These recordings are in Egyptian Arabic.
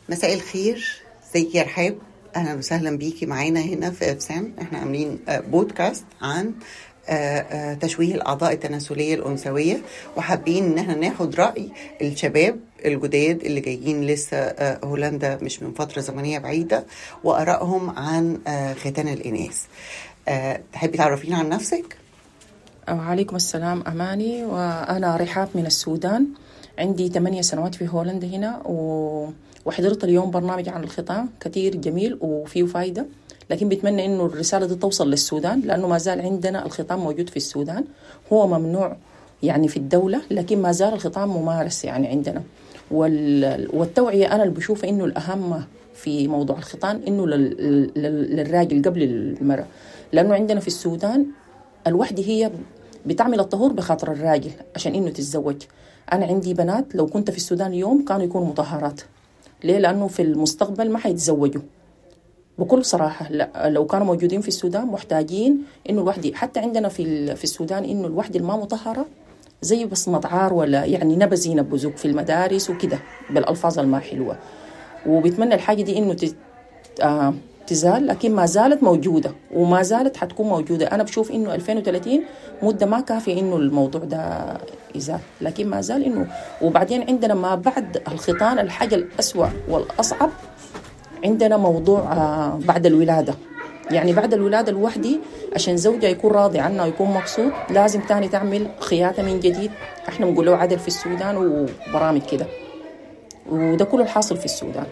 مساء الخير ازيك يا رحاب اهلا وسهلا بيكي معانا هنا في ابسام احنا عاملين آه، بودكاست عن آه، آه، تشويه الاعضاء التناسليه الانثويه وحابين ان احنا ناخد راي الشباب الجداد اللي جايين لسه آه، هولندا مش من فتره زمنيه بعيده وارائهم عن آه، ختان الاناث آه، تحبي تعرفينا عن نفسك وعليكم السلام أماني وأنا رحاب من السودان عندي ثمانية سنوات في هولندا هنا و... وحضرت اليوم برنامج عن الخطام كثير جميل وفيه فايدة لكن بتمنى إنه الرسالة دي توصل للسودان لأنه ما زال عندنا الخطام موجود في السودان هو ممنوع يعني في الدولة لكن ما زال الخطام ممارس يعني عندنا وال... والتوعية أنا اللي بشوف إنه الأهم في موضوع الخطان إنه لل... لل... للراجل قبل المرأة لأنه عندنا في السودان الوحدة هي بتعمل الطهور بخاطر الراجل عشان انه تتزوج انا عندي بنات لو كنت في السودان اليوم كانوا يكونوا مطهرات ليه لانه في المستقبل ما حيتزوجوا بكل صراحة لا لو كانوا موجودين في السودان محتاجين انه الوحدة حتى عندنا في ال- في السودان انه الوحدة الما مطهرة زي بصمة عار ولا يعني نبذ ينبذوك في المدارس وكده بالالفاظ الما حلوة وبتمنى الحاجة دي انه تت- آه تزال لكن ما زالت موجودة وما زالت حتكون موجودة أنا بشوف إنه 2030 مدة ما كافية إنه الموضوع ده يزال لكن ما زال إنه وبعدين عندنا ما بعد الخطان الحاجة الأسوأ والأصعب عندنا موضوع آه، بعد الولادة يعني بعد الولادة الوحدي عشان زوجها يكون راضي عنها ويكون مبسوط لازم تاني تعمل خياطة من جديد احنا بنقول له عدل في السودان وبرامج كده وده كله الحاصل في السودان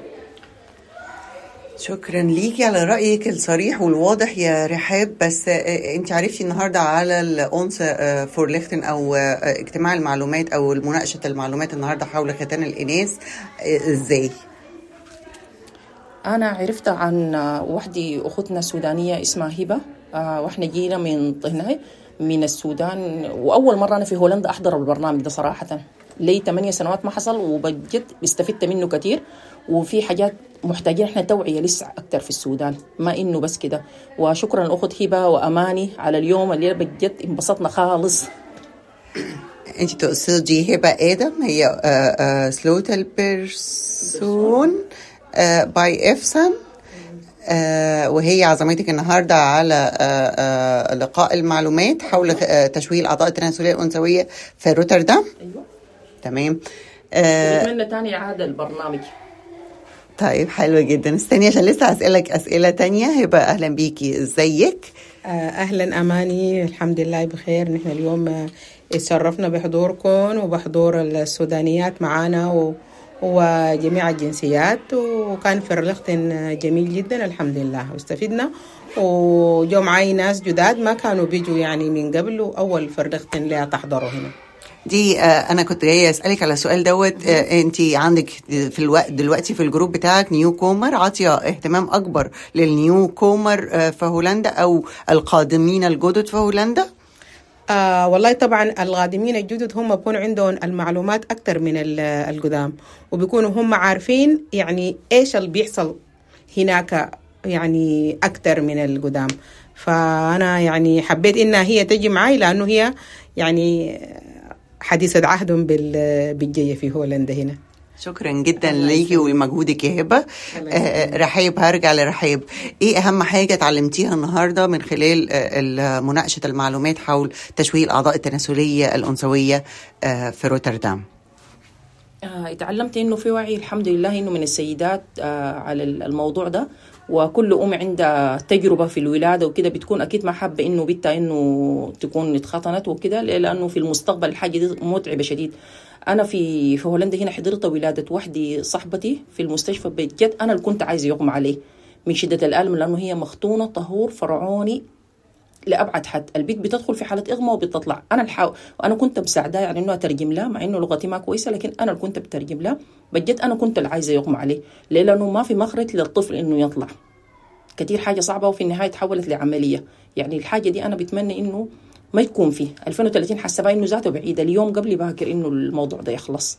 شكرا ليكي على رأيك الصريح والواضح يا رحاب بس آه، انت عرفتي النهارده على الأنثى فور ليختن او آه، اجتماع المعلومات او مناقشة المعلومات النهارده حول ختان الإناث آه، ازاي؟ أنا عرفت عن وحدة أختنا سودانية اسمها هبة آه، وإحنا جينا من طهناي من السودان وأول مرة أنا في هولندا أحضر البرنامج ده صراحة لي ثمانية سنوات ما حصل وبجد استفدت منه كتير وفي حاجات محتاجين احنا توعية لسه أكتر في السودان ما إنه بس كده وشكرا لأخت هبة وأماني على اليوم اللي بجد انبسطنا خالص انت تقصدي هبة آدم هي سلوتل بيرسون باي افسم وهي عزمتك النهارده على آه، آه، لقاء المعلومات حول آه، تشويه الاعضاء التناسليه الانثويه في روتردام أيوة تمام آه، بتمنى تاني إعادة البرنامج طيب حلو جدا استني عشان لسه هسألك أسئلة تانية هبقى أهلا بيكي ازيك آه، اهلا اماني الحمد لله بخير نحن اليوم آه، اتشرفنا بحضوركم وبحضور السودانيات معانا و وجميع الجنسيات وكان فرلخت جميل جدا الحمد لله واستفدنا وجو معي ناس جداد ما كانوا بيجوا يعني من قبل وأول فرلخت لا تحضروا هنا دي آه، أنا كنت جاية أسألك على السؤال دوت آه، أنت عندك في الوقت دلوقتي في الجروب بتاعك نيو كومر عاطية اهتمام أكبر للنيو كومر آه، في هولندا أو القادمين الجدد في هولندا آه والله طبعا القادمين الجدد هم بيكون عندهم المعلومات أكثر من ال- القدام وبيكونوا هم عارفين يعني إيش اللي بيحصل هناك يعني أكثر من القدام فأنا يعني حبيت إنها هي تجي معي لأنه هي يعني حديثة عهد بال- بالجاية في هولندا هنا شكرا جدا ليكي ولمجهودك يا هبه آه، رحيب هرجع لرحيب ايه اهم حاجه اتعلمتيها النهارده من خلال آه، مناقشه المعلومات حول تشويه الاعضاء التناسليه الانثويه آه، في روتردام آه، اتعلمت انه في وعي الحمد لله انه من السيدات آه، على الموضوع ده وكل ام عندها تجربه في الولاده وكده بتكون اكيد ما حابه انه بنتها انه تكون اتخطنت وكده لانه في المستقبل الحاجه دي متعبه شديد انا في في هولندا هنا حضرت ولاده وحدي صاحبتي في المستشفى بجد انا اللي كنت عايزه يغمى عليه من شده الالم لانه هي مختونه طهور فرعوني لابعد حد البيت بتدخل في حاله اغمى وبتطلع انا الحاول وانا كنت مساعداه يعني انه اترجم لها مع انه لغتي ما كويسه لكن انا اللي كنت بترجم لها بجد انا كنت اللي عايزه يغمى عليه ليه لانه ما في مخرج للطفل انه يطلع كتير حاجه صعبه وفي النهايه تحولت لعمليه يعني الحاجه دي انا بتمنى انه ما يكون فيه 2030 حسبها انه ذاته بعيده اليوم قبل باكر انه الموضوع ده يخلص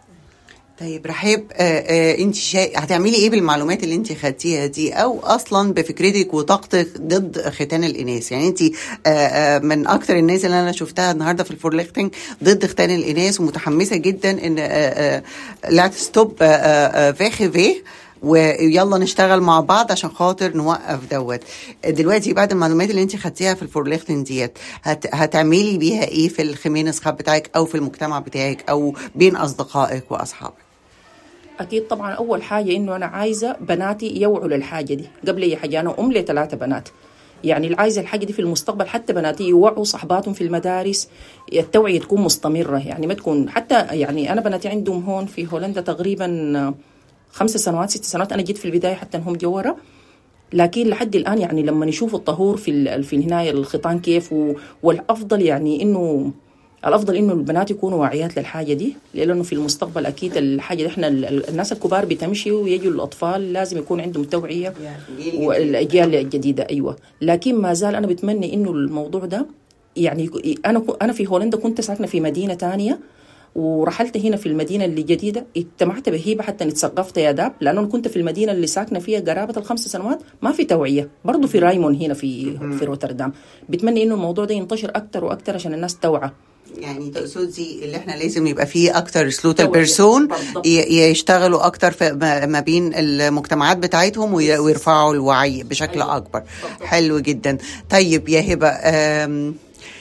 طيب رحاب آه آه انت شا... هتعملي ايه بالمعلومات اللي انت خدتيها دي او اصلا بفكرتك وطاقتك ضد ختان الاناث يعني انت آه آه من اكتر الناس اللي انا شفتها النهارده في الفورليختنج ضد ختان الاناث ومتحمسه جدا ان آه آه لا تستوب آه آه فيخي في ويلا نشتغل مع بعض عشان خاطر نوقف دوت دلوقتي بعد المعلومات اللي انت خدتيها في الفورليختن ديت هت... هتعملي بيها ايه في الخمينس خاب بتاعك او في المجتمع بتاعك او بين اصدقائك واصحابك اكيد طبعا اول حاجه انه انا عايزه بناتي يوعوا للحاجه دي قبل اي حاجه انا ام لثلاثه بنات يعني اللي عايزه الحاجه دي في المستقبل حتى بناتي يوعوا صحباتهم في المدارس التوعيه تكون مستمره يعني ما تكون حتى يعني انا بناتي عندهم هون في هولندا تقريبا خمس سنوات ست سنوات انا جيت في البدايه حتى انهم جوره لكن لحد الان يعني لما نشوف الطهور في ال- في النهايه الختان كيف و- والافضل يعني انه الافضل انه البنات يكونوا واعيات للحاجه دي لانه في المستقبل اكيد الحاجه دي احنا ال- ال- الناس الكبار بتمشي ويجوا الاطفال لازم يكون عندهم توعيه والاجيال الجديده ايوه لكن ما زال انا بتمنى انه الموضوع ده يعني انا كو- انا في هولندا كنت ساكنه في مدينه تانية ورحلت هنا في المدينه اللي جديده اجتمعت بهيبه حتى اتثقفت يا داب لانه أنا كنت في المدينه اللي ساكنه فيها قرابه الخمس سنوات ما في توعيه برضه في رايمون هنا في في روتردام بتمنى انه الموضوع ده ينتشر اكثر واكثر عشان الناس توعى يعني تقصدي اللي احنا لازم يبقى فيه اكتر سلوت توعية. البرسون بالضبط. ي- يشتغلوا اكتر في ما ما بين المجتمعات بتاعتهم وي- ويرفعوا الوعي بشكل أيوة. اكبر حلو جدا طيب يا هبه آم،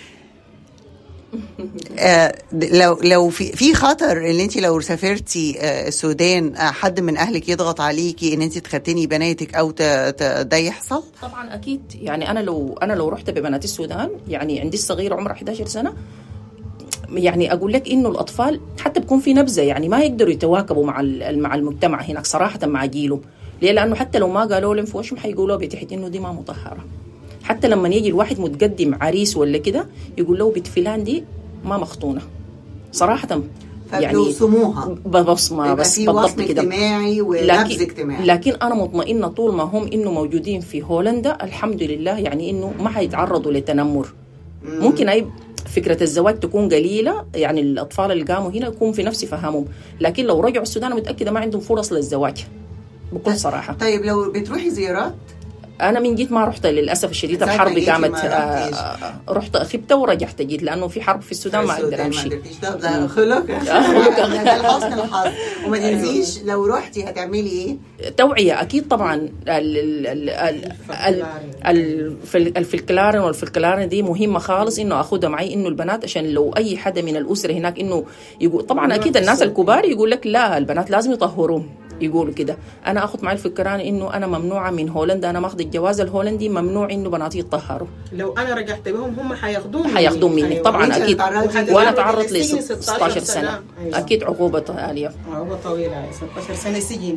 آه، لو لو في في خطر ان انت لو سافرتي آه، السودان آه، حد من اهلك يضغط عليكي ان انت تختني بناتك او ت- ت- ده يحصل طبعا اكيد يعني انا لو انا لو رحت ببنات السودان يعني عندي الصغير عمره 11 سنه يعني اقول لك انه الاطفال حتى بكون في نبذه يعني ما يقدروا يتواكبوا مع ال- مع المجتمع هناك صراحه مع جيلهم ليه لانه حتى لو ما قالوا لهم في وشهم حيقولوا بتحت انه دي ما مطهره حتى لما يجي الواحد متقدم عريس ولا كده يقول له بنت فلان دي ما مختونه صراحه فبيوصموها ببصمه يبقى بس في بالضبط وصم كده اجتماعي ونبذ لكن اجتماعي لكن انا مطمئنه طول ما هم انه موجودين في هولندا الحمد لله يعني انه ما حيتعرضوا لتنمر ممكن اي فكره الزواج تكون قليله يعني الاطفال اللي قاموا هنا يكون في نفس فهمهم لكن لو رجعوا السودان أنا متاكده ما عندهم فرص للزواج بكل صراحه طيب لو بتروحي زيارات انا من جيت ما رحت للاسف الشديد ساعة ما الحرب جيتي قامت ما آه، رحتيش. آه، رحت خبت ورجعت جيت لانه في حرب في السودان ما اقدر السودان امشي قدرتيش. طب ده خلق خلق. ده الحسن الحظ وما تنسيش لو رحتي هتعملي ايه؟ توعية أكيد طبعا ال ال ال ال ال ال الفل- الفلكلارن والفلكلارن دي مهمة خالص إنه أخدها معي إنه البنات عشان لو أي حدا من الأسرة هناك إنه يقول طبعا أكيد الناس الكبار يقول لك لا البنات لازم يطهرون يقولوا كده انا اخذ معي الفكران انه انا ممنوعه من هولندا انا ماخذ الجواز الهولندي ممنوع انه بناتي يتطهروا لو انا رجعت بهم هم حياخدوني حياخذون مني أيوة. طبعا وأنت اكيد تعرضتي وانا للسجن تعرضت ل 16 16 سنه أيوة. اكيد عقوبه عاليه عقوبة طويلة 16 سنة سجن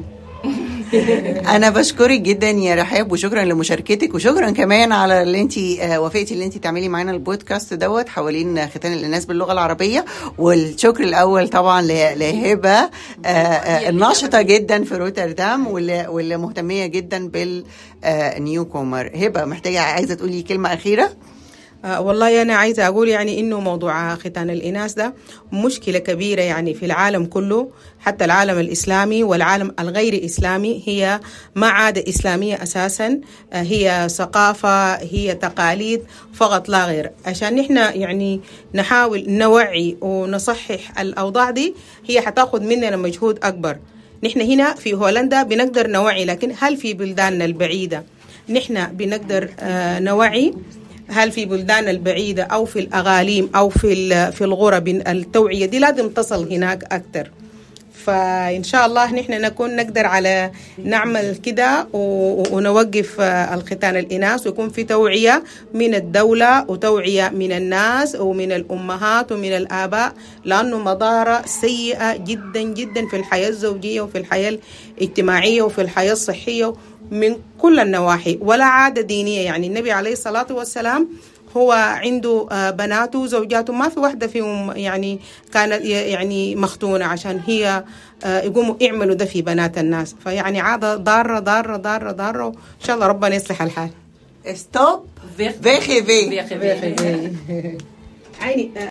انا بشكرك جدا يا رحاب وشكرا لمشاركتك وشكرا كمان على اللي انت وافقتي اللي انت تعملي معانا البودكاست دوت حوالين ختان الناس باللغه العربيه والشكر الاول طبعا ل- لهبه آه، آه، الناشطه جدا في روتردام واللي واللي مهتميه جدا بالنيو كومر هبه محتاجه عايزه تقولي كلمه اخيره آه والله أنا عايزة أقول يعني إنه موضوع ختان الإناث ده مشكلة كبيرة يعني في العالم كله حتى العالم الإسلامي والعالم الغير إسلامي هي ما عادة إسلامية أساسا آه هي ثقافة هي تقاليد فقط لا غير عشان نحن يعني نحاول نوعي ونصحح الأوضاع دي هي حتاخد مننا مجهود أكبر نحن هنا في هولندا بنقدر نوعي لكن هل في بلداننا البعيدة نحن بنقدر آه نوعي هل في بلدان البعيدة أو في الأغاليم أو في ال- في الغرب التوعية دي لازم تصل هناك أكتر فإن شاء الله نحن نكون نقدر على نعمل كده و- و- ونوقف آه، الختان الإناث ويكون في توعية من الدولة وتوعية من الناس ومن الأمهات ومن الآباء لأنه مضارة سيئة جدا جدا في الحياة الزوجية وفي الحياة الاجتماعية وفي الحياة الصحية من كل النواحي ولا عادة دينية يعني النبي عليه الصلاة والسلام هو عنده آه، بناته وزوجاته ما في واحدة فيهم يعني كانت ي- يعني مختونة عشان هي آه، يقوموا يعملوا ده في بنات الناس فيعني عادة ضارة ضارة ضارة ضارة وإن شاء الله ربنا يصلح الحال ستوب Weg- فيخي في Weg- weg. عيني